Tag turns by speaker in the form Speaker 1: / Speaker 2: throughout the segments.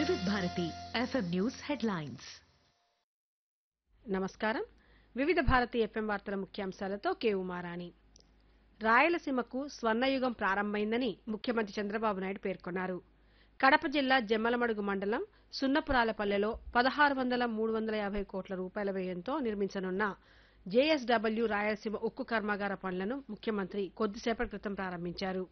Speaker 1: వివిధ Bharati FM news headlines
Speaker 2: నమస్కారం వివిధ భారతి ఎఫ్ఎం వార్తల ముఖ్యాంశాలతో కే ఉమారాణి రాయలసీమకు స్వర్ణయుగం ప్రారంభమైందని ముఖ్యమంత్రి చంద్రబాబు నాయుడు పేర్కొన్నారు కడప జిల్లా జమ్మలమడుగు మండలం సున్నపురాలపల్లెలో పదహారు వందల మూడు వందల యాభై కోట్ల రూపాయల వ్యయంతో నిర్మించనున్న జేఎస్డబ్ల్యూ రాయలసీమ ఉక్కు కర్మాగార పనులను ముఖ్యమంత్రి కొద్దిసేపటి క్రితం ప్రారంభించారు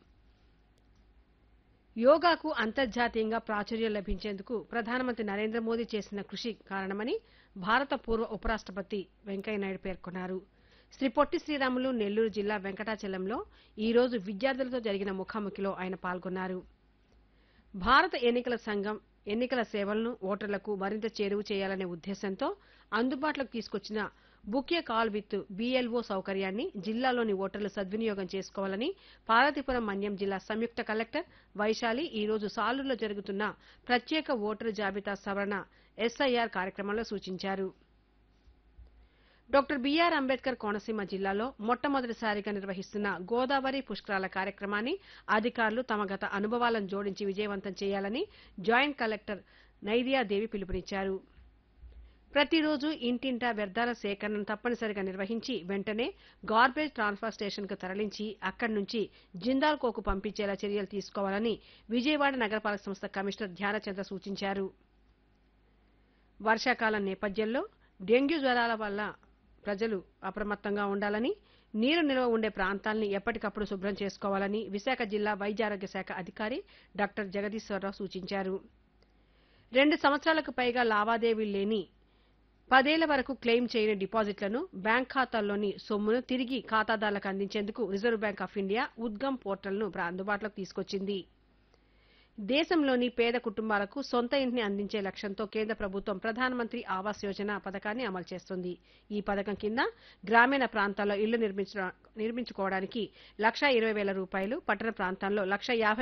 Speaker 2: యోగాకు అంతర్జాతీయంగా ప్రాచుర్యం లభించేందుకు ప్రధానమంత్రి నరేంద్ర మోదీ చేసిన కృషి కారణమని భారత పూర్వ ఉపరాష్ట్రపతి వెంకయ్యనాయుడు పేర్కొన్నారు శ్రీ పొట్టి శ్రీరాములు నెల్లూరు జిల్లా వెంకటాచలంలో ఈ రోజు విద్యార్థులతో జరిగిన ముఖాముఖిలో ఆయన పాల్గొన్నారు భారత ఎన్నికల సంఘం ఎన్నికల సేవలను ఓటర్లకు మరింత చేరువ చేయాలనే ఉద్దేశంతో అందుబాటులోకి తీసుకొచ్చిన book a call with BLO సౌకర్యాన్ని జిల్లాలోని ఓటర్లు సద్వినియోగం చేసుకోవాలని పార్వతీపురం మన్యం జిల్లా సంయుక్త కలెక్టర్ వైశాలి ఈ రోజు సాలూరులో జరుగుతున్న ప్రత్యేక ఓటరు జాబితా సవరణ ఎస్ఐఆర్ కార్యక్రమంలో సూచించారు డాక్టర్ బిఆర్ అంబేద్కర్ కోనసీమ జిల్లాలో మొట్టమొదటిసారిగా నిర్వహిస్తున్న గోదావరి పుష్కరాల కార్యక్రమాన్ని అధికారులు తమ గత అనుభవాలను జోడించి విజయవంతం చేయాలని జాయింట్ కలెక్టర్ నైదియాదేవి పిలుపునిచ్చారు ప్రతిరోజు ఇంటింటా వ్యర్థాల సేకరణను తప్పనిసరిగా నిర్వహించి వెంటనే గార్బేజ్ ట్రాన్స్ఫర్ స్టేషన్కు తరలించి అక్కడి నుంచి జిందాల్కోకు పంపించేలా చర్యలు తీసుకోవాలని విజయవాడ నగరపాలక సంస్థ కమిషనర్ ధ్యానచంద్ర సూచించారు వర్షాకాలం నేపథ్యంలో డెంగ్యూ జ్వరాల వల్ల ప్రజలు అప్రమత్తంగా ఉండాలని నీరు నిల్వ ఉండే ప్రాంతాల్ని ఎప్పటికప్పుడు శుభ్రం చేసుకోవాలని విశాఖ జిల్లా వైద్యారోగ్య శాఖ అధికారి డాక్టర్ జగదీశ్వరరావు సూచించారు రెండు సంవత్సరాలకు పైగా లావాదేవీలు లేని పదేళ్ల వరకు క్లెయిమ్ చేయని డిపాజిట్లను బ్యాంక్ ఖాతాల్లోని సొమ్మును తిరిగి ఖాతాదారులకు అందించేందుకు reserve bank of India Udgam పోర్టల్ను ప్ర- అందుబాటులోకి తీసుకొచ్చింది దేశంలోని పేద కుటుంబాలకు సొంత ఇంటిని అందించే లక్ష్యంతో కేంద్ర ప్రభుత్వం ప్రధానమంత్రి ఆవాస్ యోజన పథకాన్ని అమలు చేస్తుంది ఈ పథకం కింద గ్రామీణ ప్రాంతాల్లో ఇళ్లు నిర్మించడా- నిర్మించుకోవడానికి లక్ష ఇరవై వేల రూపాయలు పట్టణ ప్రాంతాల్లో లక్ష యాభై